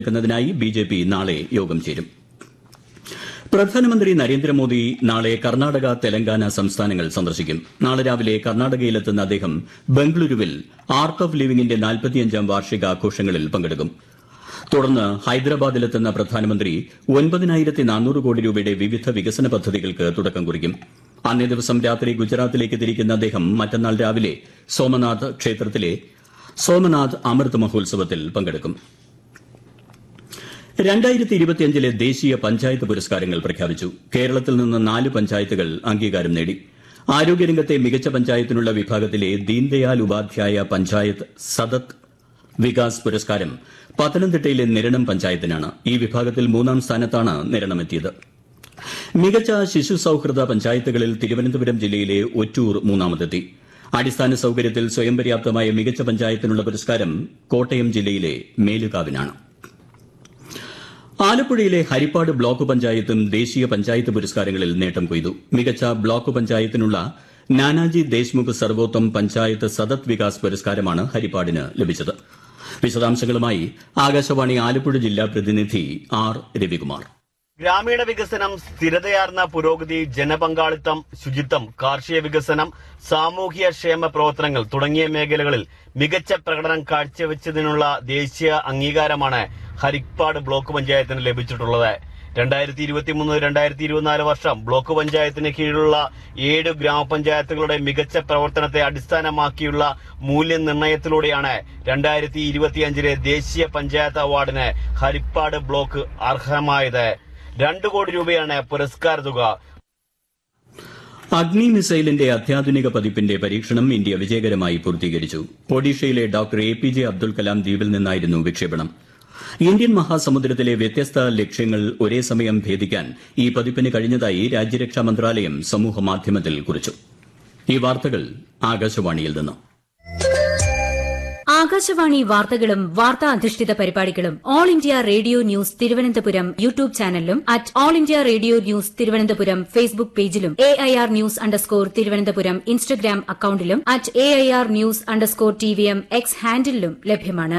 ക്കുന്നതിനായി BJP നാളെ യോഗം ചേരും പ്രധാനമന്ത്രി നരേന്ദ്രമോദി നാളെ കർണാടക തെലങ്കാന സംസ്ഥാനങ്ങൾ സന്ദർശിക്കും നാളെ രാവിലെ കർണാടകയിലെത്തുന്ന അദ്ദേഹം ബംഗളൂരുവിൽ ആർട്ട് ഓഫ് ലിവിംഗിന്റെ നാൽപ്പത്തിയഞ്ചാം വാർഷികാഘോഷങ്ങളിൽ പങ്കെടുക്കും തുടർന്ന് ഹൈദരാബാദിലെത്തുന്ന പ്രധാനമന്ത്രി ഒൻപതിനായിരത്തി നാനൂറ് കോടി രൂപയുടെ വിവിധ വികസന പദ്ധതികൾക്ക് തുടക്കം കുറിക്കും അന്നേ ദിവസം രാത്രി ഗുജറാത്തിലേക്ക് തിരിക്കുന്ന അദ്ദേഹം മറ്റന്നാൾ രാവിലെ സോമനാഥ് ക്ഷേത്രത്തിലെ സോമനാഥ് അമൃത് മഹോത്സവത്തിൽ പങ്കെടുക്കും രണ്ടായിരത്തി ഇരുപത്തിയഞ്ചിലെ ദേശീയ പഞ്ചായത്ത് പുരസ്കാരങ്ങൾ പ്രഖ്യാപിച്ചു കേരളത്തിൽ നിന്ന് നാല് പഞ്ചായത്തുകൾ അംഗീകാരം നേടി ആരോഗ്യരംഗത്തെ മികച്ച പഞ്ചായത്തിനുള്ള വിഭാഗത്തിലെ ദീൻദയാൽ ഉപാധ്യായ പഞ്ചായത്ത് സതത് വികാസ് പുരസ്കാരം പത്തനംതിട്ടയിലെ നിരണം പഞ്ചായത്തിനാണ് ഈ വിഭാഗത്തിൽ മൂന്നാം സ്ഥാനത്താണ് നിരണമെത്തിയത് മികച്ച ശിശു സൌഹൃദ പഞ്ചായത്തുകളിൽ തിരുവനന്തപുരം ജില്ലയിലെ ഒറ്റൂർ മൂന്നാമതെത്തി അടിസ്ഥാന സൌകര്യത്തിൽ സ്വയം പര്യാപ്തമായ മികച്ച പഞ്ചായത്തിനുള്ള പുരസ്കാരം കോട്ടയം ജില്ലയിലെ മേലുകാവിനാണ് ആലപ്പുഴയിലെ ഹരിപ്പാട് ബ്ലോക്ക് പഞ്ചായത്തും ദേശീയ പഞ്ചായത്ത് പുരസ്കാരങ്ങളിൽ നേട്ടം കൊയ്തു മികച്ച ബ്ലോക്ക് പഞ്ചായത്തിനുള്ള നാനാജി ദേശ്മുഖ് സർവോത്തം പഞ്ചായത്ത് സതത് വികാസ് പുരസ്കാരമാണ് ഹരിപ്പാടിന് ലഭിച്ചത് വിശദാംശങ്ങളുമായി ആകാശവാണി ആലപ്പുഴ ജില്ലാ പ്രതിനിധി ആർ രവികുമാർ ഗ്രാമീണ വികസനം സ്ഥിരതയാർന്ന പുരോഗതി ജനപങ്കാളിത്തം ശുചിത്വം കാർഷിക വികസനം സാമൂഹ്യ ക്ഷേമ പ്രവർത്തനങ്ങൾ തുടങ്ങിയ മേഖലകളിൽ മികച്ച പ്രകടനം കാഴ്ചവെച്ചതിനുള്ള ദേശീയ അംഗീകാരമാണ് ഹരിപ്പാട് ബ്ലോക്ക് പഞ്ചായത്തിന് ലഭിച്ചിട്ടുള്ളത് രണ്ടായിരത്തി ഇരുപത്തിമൂന്ന് രണ്ടായിരത്തി ഇരുപത്തിനാല് വർഷം ബ്ലോക്ക് പഞ്ചായത്തിന് കീഴിലുള്ള ഏഴ് ഗ്രാമപഞ്ചായത്തുകളുടെ മികച്ച പ്രവർത്തനത്തെ അടിസ്ഥാനമാക്കിയുള്ള മൂല്യനിർണ്ണയത്തിലൂടെയാണ് രണ്ടായിരത്തി ഇരുപത്തിയഞ്ചിലെ ദേശീയ പഞ്ചായത്ത് അവാർഡിന് ഹരിപ്പാട് ബ്ലോക്ക് അർഹമായത് രണ്ടു കോടി രൂപയാണ് പുരസ്കാര തുക അഗ്നി മിസൈലിന്റെ അത്യാധുനിക പതിപ്പിന്റെ പരീക്ഷണം ഇന്ത്യ വിജയകരമായി പൂർത്തീകരിച്ചു ഒഡീഷയിലെ doctor A P J Abdul Kalam ദ്വീപിൽ നിന്നായിരുന്നു വിക്ഷേപണം ഇന്ത്യൻ മഹാസമുദ്രത്തിലെ വ്യത്യസ്ത ലക്ഷ്യങ്ങൾ ഒരേ സമയം ഭേദിക്കാൻ ഈ പതിപ്പിന് കഴിഞ്ഞതായി രാജ്യരക്ഷാ മന്ത്രാലയം സമൂഹമാധ്യമത്തിൽ കുറിച്ചു ഈ വാർത്തകൾ ആകാശവാണിയിൽ നിന്ന് ആകാശവാണി വാർത്തകളും വാർത്താ അധിഷ്ഠിത പരിപാടികളും all India radio news Thiruvananthapuram YouTube ചാനലിലും at all India radio news Thiruvananthapuram Facebook പേജിലും A I R news underscore Thiruvananthapuram Instagram അക്കൌണ്ടിലും at A I R news underscore T V M X ഹാൻഡിലും ലഭ്യമാണ്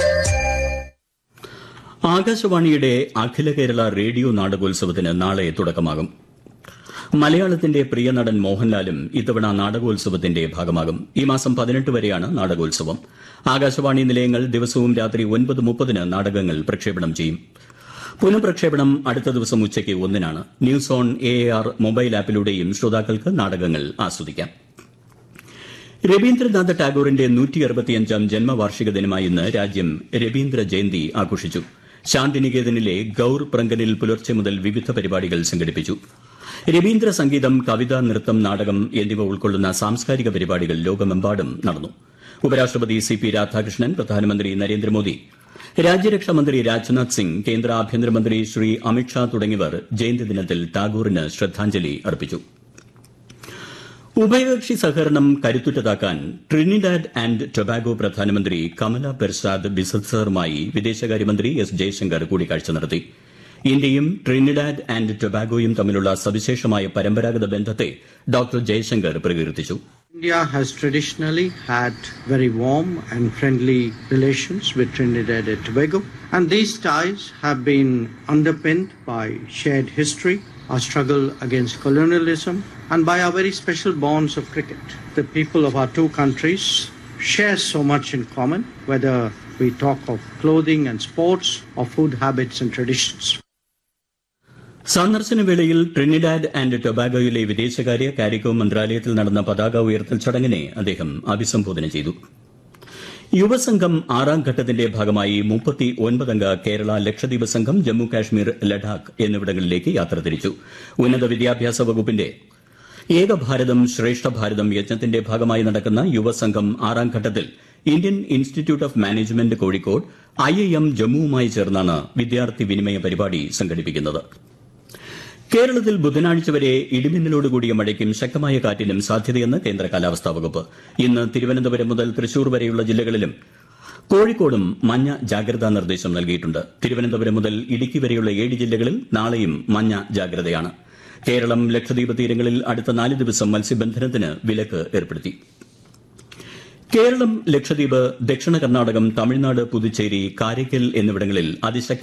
ആകാശവാണിയുടെ അഖില കേരള റേഡിയോ നാടകോത്സവത്തിന് നാളെ തുടക്കമാകും മലയാളത്തിന്റെ പ്രിയ നടൻ മോഹൻലാലും ഇത്തവണ നാടകോത്സവത്തിന്റെ ഭാഗമാകും ഈ മാസം പതിനെട്ട് വരെയാണ് നാടകോത്സവം ആകാശവാണി നിലയങ്ങൾ ദിവസവും രാത്രി ഒൻപത് മുപ്പതിന് നാടകങ്ങൾ പ്രക്ഷേപണം ചെയ്യും പുനഃപ്രക്ഷേപണം അടുത്ത ദിവസം ഉച്ചയ്ക്ക് ഒന്നിനാണ് news on A R mobile ആപ്പിലൂടെയും ശ്രോതാക്കൾക്ക് നാടകങ്ങൾ ആസ്വദിക്കാം രവീന്ദ്രനാഥ ടാഗോറിന്റെ നൂറ്റി അറുപത്തിയഞ്ചാം ജന്മവാർഷിക ദിനമായ ഇന്ന് രാജ്യം രവീന്ദ്ര ജയന്തി ആഘോഷിച്ചു ശാന്തിനികേതനിലെ ഗൌർ പ്രങ്കനിൽ പുലർച്ചെ മുതൽ വിവിധ പരിപാടികൾ സംഘടിപ്പിച്ചു രവീന്ദ്ര സംഗീതം കവിത നൃത്തം നാടകം എന്നിവ ഉൾക്കൊള്ളുന്ന സാംസ്കാരിക പരിപാടികൾ ലോകമെമ്പാടും നടന്നു ഉപരാഷ്ട്രപതി സി പി രാധാകൃഷ്ണൻ പ്രധാനമന്ത്രി നരേന്ദ്രമോദി രാജ്യരക്ഷാ മന്ത്രി രാജ്നാഥ് സിംഗ് കേന്ദ്ര ആഭ്യന്തരമന്ത്രി ശ്രീ അമിത്ഷാ തുടങ്ങിയവർ ജയന്തി ദിനത്തിൽ ടാഗോറിന് ശ്രദ്ധാഞ്ജലി അർപ്പിച്ചു ഉഭയകക്ഷി സഹകരണം കരുത്തുറ്റതാക്കാൻ ട്രിനിഡാഡ് ആൻഡ് ടൊബാഗോ പ്രധാനമന്ത്രി കമല പെർസാദ് ബിസത്സറുമായി വിദേശകാര്യമന്ത്രി എസ് ജയശങ്കർ കൂടിക്കാഴ്ച നടത്തി ഇന്ത്യയും ട്രിനിഡാഡ് ആൻഡ് ടൊബാഗോയും തമ്മിലുള്ള സവിശേഷമായ പരമ്പരാഗത ബന്ധത്തെ ഡോക്ടർ ജയശങ്കർ പ്രകീർത്തിച്ചു India has traditionally had very warm and friendly relations with Trinidad and Tobago, and these ties have been underpinned by shared history, our struggle against colonialism, and by our very special bonds of cricket. The people of our two countries share so much in common, whether we talk of clothing and sports or food habits and traditions. സന്ദർശന വേളയിൽ Trinidad and ടൊബാഗോയിലെ വിദേശകാര്യ CARICOM മന്ത്രാലയത്തിൽ നടന്ന പതാക ഉയർത്തൽ ചടങ്ങിനെ അദ്ദേഹം അഭിസംബോധന ചെയ്തു യുവസംഘം ആറാം ഘട്ടത്തിന്റെ ഭാഗമായി മുപ്പത്തി ഒൻപതംഗ കേരള ലക്ഷദ്വീപ് സംഘം ജമ്മു കാശ്മീർ ലഡാക്ക് എന്നിവിടങ്ങളിലേക്ക് യാത്ര തിരിച്ചു ഉന്നത വിദ്യാഭ്യാസ വകുപ്പിന്റെ ഏക ഭാരതം ശ്രേഷ്ഠ ഭാരതം യജ്ഞത്തിന്റെ ഭാഗമായി നടക്കുന്ന യുവസംഘം ആറാം ഘട്ടത്തിൽ Indian institute of management Kozhikode I I M ജമ്മുവുമായി ചേർന്നാണ് വിദ്യാർത്ഥി വിനിമയ പരിപാടി സംഘടിപ്പിക്കുന്നത് കേരളത്തിൽ ബുധനാഴ്ച വരെ ഇടിമിന്നലോടുകൂടിയ മഴയ്ക്കും ശക്തമായ കാറ്റിനും സാധ്യതയെന്ന് കേന്ദ്ര കാലാവസ്ഥാ വകുപ്പ് ഇന്ന് തിരുവനന്തപുരം മുതൽ തൃശൂർ വരെയുള്ള ജില്ലകളിലും കോഴിക്കോടും മഞ്ഞ ജാഗ്രതാ നിർദ്ദേശം നൽകിയിട്ടുണ്ട് തിരുവനന്തപുരം മുതൽ ഇടുക്കി വരെയുള്ള ഏഴ് ജില്ലകളിൽ നാളെയും മഞ്ഞ ജാഗ്രതയാണ് കേരളം ലക്ഷദ്വീപ് തീരങ്ങളിൽ അടുത്ത നാല് ദിവസം മത്സ്യബന്ധനത്തിന് വിലക്ക് ഏർപ്പെടുത്തി കേരളം ലക്ഷദ്വീപ് ദക്ഷിണ കർണാടകം തമിഴ്നാട് പുതുച്ചേരി കാരയ്ക്കൽ എന്നിവിടങ്ങളിൽ അതിശക്ത